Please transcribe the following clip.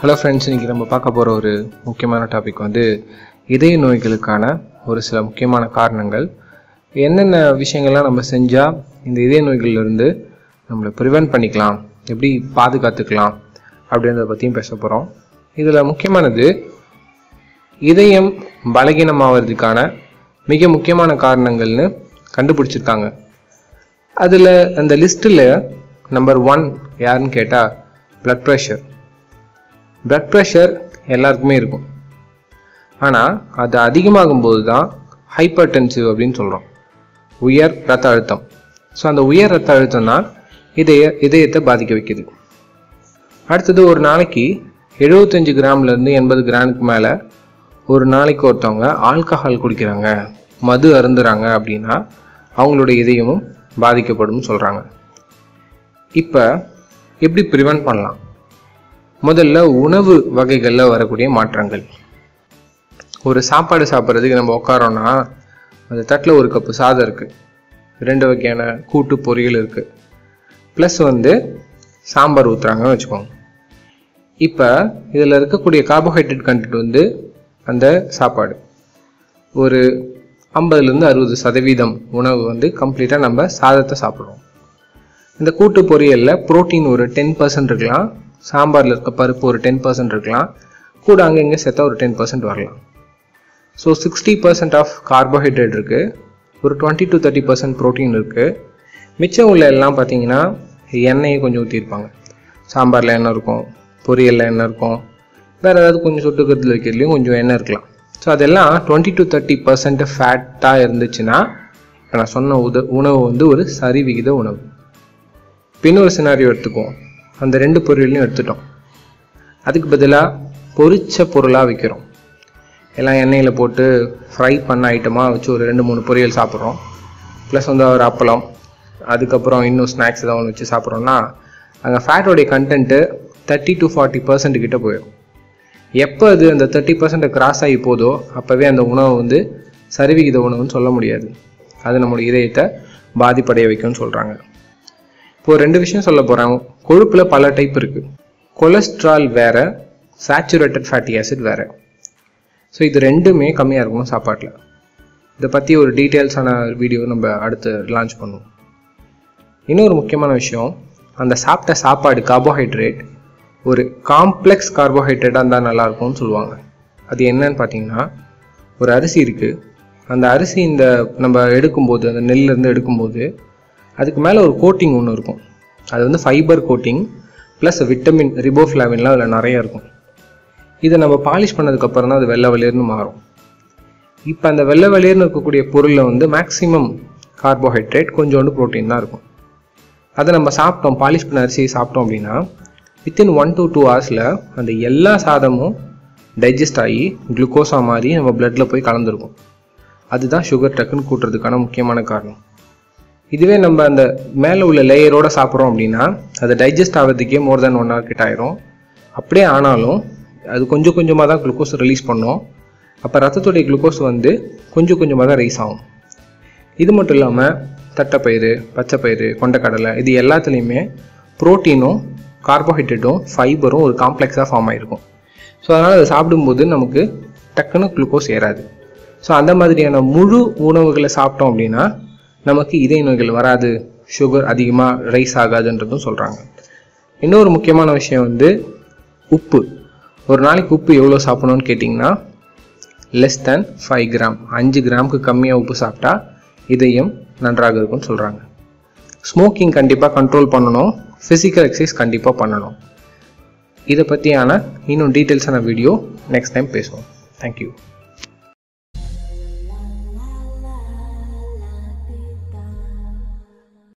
hello friends இன்றைக்கி நம்ம பார்க்க போகிற ஒரு முக்கியமான டாபிக் வந்து இதய நோய்களுக்கான ஒரு சில முக்கியமான காரணங்கள் என்னென்ன விஷயங்கள்லாம் நம்ம செஞ்சால் இந்த இதய நோய்கள்லேருந்து நம்மளை ப்ரிவென்ட் பண்ணிக்கலாம் எப்படி பாதுகாத்துக்கலாம் அப்படின்றத பற்றியும் பேச போகிறோம் இதில் முக்கியமானது இதயம் பலகீனமாகிறதுக்கான மிக முக்கியமான காரணங்கள்னு கண்டுபிடிச்சிருக்காங்க அதில் அந்த லிஸ்ட்டில் நம்பர் ஒன் யாருன்னு கேட்டால் blood ப்ரெஷர் blood ப்ரெஷர் எல்லாருக்குமே இருக்கும் ஆனால் அது அதிகமாகும்போது தான் ஹைப்பர் டென்சிவ் அப்படின்னு சொல்கிறோம் உயர் ரத்த அழுத்தம் ஸோ அந்த உயர் ரத்த அழுத்தம் தான் இதய இதயத்தை பாதிக்க வைக்குது அடுத்தது ஒரு நாளைக்கு எழுபத்தஞ்சு கிராம்லேருந்து எண்பது கிராமுக்கு மேலே ஒரு நாளைக்கு ஒருத்தவங்க ஆல்கஹால் குடிக்கிறாங்க மது அருந்துறாங்க அப்படின்னா அவங்களுடைய இதயமும் பாதிக்கப்படும் சொல்கிறாங்க இப்போ எப்படி ப்ரிவென்ட் பண்ணலாம் முதல்ல உணவு வகைகளில் வரக்கூடிய மாற்றங்கள் ஒரு சாப்பாடு சாப்பிட்றதுக்கு நம்ம உட்காரோன்னா அந்த தட்டில் ஒரு கப்பு சாதம் இருக்குது ரெண்டு வகையான கூட்டு பொரியல் இருக்குது ப்ளஸ் வந்து சாம்பார் ஊற்றுறாங்கன்னு வச்சுக்கோங்க இப்போ இதில் இருக்கக்கூடிய கார்போஹைட்ரேட் கண்டென்ட் வந்து அந்த சாப்பாடு ஒரு ஐம்பதுலேருந்து அறுபது சதவீதம் உணவு வந்து கம்ப்ளீட்டாக நம்ம சாதத்தை சாப்பிட்றோம் இந்த கூட்டு பொரியலில் புரோட்டீன் ஒரு டென் பர்சன்ட் இருக்கலாம் சாம்பாரில் இருக்க பருப்பு ஒரு டென் பர்சன்ட் இருக்கலாம் கூட அங்கங்கே சேர்த்தா ஒரு டென் பர்சன்ட் வரலாம் so sixty percent of carbohydrate இருக்குது ஒரு twenty to thirty percent protein இருக்குது மிச்சம் உள்ள எல்லாம் பார்த்தீங்கன்னா எண்ணெயை கொஞ்சம் ஊற்றிருப்பாங்க சாம்பாரில் எண்ணெய் இருக்கும் பொரியலில் எண்ணெய் இருக்கும் வேறு ஏதாவது கொஞ்சம் சொட்டுக்கத்தில் வைக்கிறதுலையும் கொஞ்சம் எண்ணெய் இருக்கலாம் ஸோ அதெல்லாம் டுவெண்ட்டி டு தேர்ட்டி பர்சன்ட் ஃபேட்டாக இருந்துச்சுன்னா இப்போ நான் சொன்ன உத உணவு வந்து ஒரு சரிவிகித உணவு இப்போ இன்னொரு சினாரியோ எடுத்துக்குவோம் அந்த ரெண்டு பொரியலையும் எடுத்துட்டோம் அதுக்கு பதிலாக பொரிச்ச பொருளாக வைக்கிறோம் எல்லாம் எண்ணெயில் போட்டு ஃப்ரை பண்ண ஐட்டமாக வச்சு ஒரு ரெண்டு மூணு பொரியல் சாப்பிட்றோம் ப்ளஸ் வந்து ஒரு அப்பளம் அதுக்கப்புறம் இன்னும் ஸ்நாக்ஸ் ஏதாவது ஒன்று வச்சு சாப்பிட்றோன்னா அங்கே ஃபேட்டோடைய content thirty to forty percent கிட்ட போயிடும் எப்போ அது அந்த தேர்ட்டி பர்சன்ட் கிராஸ் ஆகி போதோ அப்போவே அந்த உணவு வந்து சரிவிகித உணவுன்னு சொல்ல முடியாது அது நம்மளுடைய இதயத்தை பாதிப்படைய வைக்கும்னு சொல்கிறாங்க இப்போ ரெண்டு விஷயம் சொல்ல போகிறேன் கொழுப்பில் பல டைப் இருக்குது கொலஸ்ட்ரால் வேறு சேச்சுரேட்டட் ஃபேட்டி ஆசிட் வேறு ஸோ இது ரெண்டுமே கம்மியாக இருக்கணும் சாப்பாட்டில் இதை பற்றி ஒரு டீட்டெயில்ஸான வீடியோ நம்ம அடுத்து லான்ச் பண்ணுவோம் இன்னொரு முக்கியமான விஷயம் அந்த சாப்பிட்ட சாப்பாடு கார்போஹைட்ரேட் ஒரு காம்ப்ளெக்ஸ் கார்போஹைட்ரேட்டாக இருந்தால் நல்லாயிருக்கும்னு சொல்லுவாங்க அது என்னன்னு பார்த்தீங்கன்னா ஒரு அரிசி இருக்குது அந்த அரிசி இந்த நம்ம எடுக்கும்போது அந்த நெல்லேருந்து எடுக்கும்போது அதுக்கு மேலே ஒரு கோட்டிங் ஒன்று இருக்கும் அது வந்து ஃபைபர் கோட்டிங் ப்ளஸ் விட்டமின் ரிபோஃப்ளாவின்லாம் அதில் நிறைய இருக்கும் இதை நம்ம பாலிஷ் பண்ணதுக்கப்புறம் தான் அது வெள்ளை வெளியர்னு மாறும் இப்போ அந்த வெள்ளை வெளியர்னு இருக்கக்கூடிய பொருளில் வந்து மேக்ஸிமம் கார்போஹைட்ரேட் கொஞ்சோண்டு ப்ரோட்டீன் தான் இருக்கும் அதை நம்ம சாப்பிட்டோம் பாலிஷ் பண்ண அரிசியை சாப்பிட்டோம் அப்படின்னா வித்தின் ஒன் டு டூ ஹவர்ஸில் அந்த எல்லா சாதமும் டைஜஸ்ட் ஆகி குளுக்கோஸாக மாதிரி நம்ம பிளட்டில் போய் கலந்துருக்கும் அதுதான் சுகர் டக்குன்னு கூட்டுறதுக்கான முக்கியமான காரணம் இதுவே நம்ம அந்த மேலே உள்ள லேயரோட சாப்பிட்றோம் அப்படின்னா அது டைஜஸ்ட் ஆகிறதுக்கே மோர் தென் ஒன் ஹவர் கிட்ட ஆயிரும் அப்படியே ஆனாலும் அது கொஞ்சம் கொஞ்சமாக தான் குளுக்கோஸ் ரிலீஸ் பண்ணும் அப்போ ரத்தத்துடைய குளுக்கோஸ் வந்து கொஞ்சம் கொஞ்சமாக தான் ரைஸ் ஆகும் இது மட்டும் இல்லாமல் தட்டைப்பயிறு பச்சைப்பயிறு கொண்டக்கடலை இது எல்லாத்துலேயுமே ப்ரோட்டீனும் கார்போஹைட்ரேட்டும் ஃபைபரும் ஒரு காம்ப்ளெக்ஸாக ஃபார்ம் ஆகிருக்கும் ஸோ அதனால் அதை சாப்பிடும்போது நமக்கு டக்குன்னு குளுக்கோஸ் ஏறாது ஸோ அந்த மாதிரியான முழு உணவுகளை சாப்பிட்டோம் அப்படின்னா நமக்கு இதய நோய்கள் வராது சுகர் அதிகமாக ரைஸ் ஆகாதுன்றதும் சொல்கிறாங்க இன்னொரு முக்கியமான விஷயம் வந்து உப்பு ஒரு நாளைக்கு உப்பு எவ்வளோ சாப்பிடணும்னு கேட்டிங்கன்னா லெஸ் தேன் ஃபைவ் கிராம் அஞ்சு கிராமுக்கு கம்மியாக உப்பு சாப்பிட்டா இதயம் நன்றாக இருக்கும்னு சொல்கிறாங்க ஸ்மோக்கிங் கண்டிப்பாக கண்ட்ரோல் பண்ணணும் ஃபிசிக்கல் எக்ஸசைஸ் கண்டிப்பாக பண்ணணும் இதை பற்றியான இன்னும் டீட்டெயில்ஸான வீடியோ நெக்ஸ்ட் டைம் பேசுவோம் தேங்க்யூ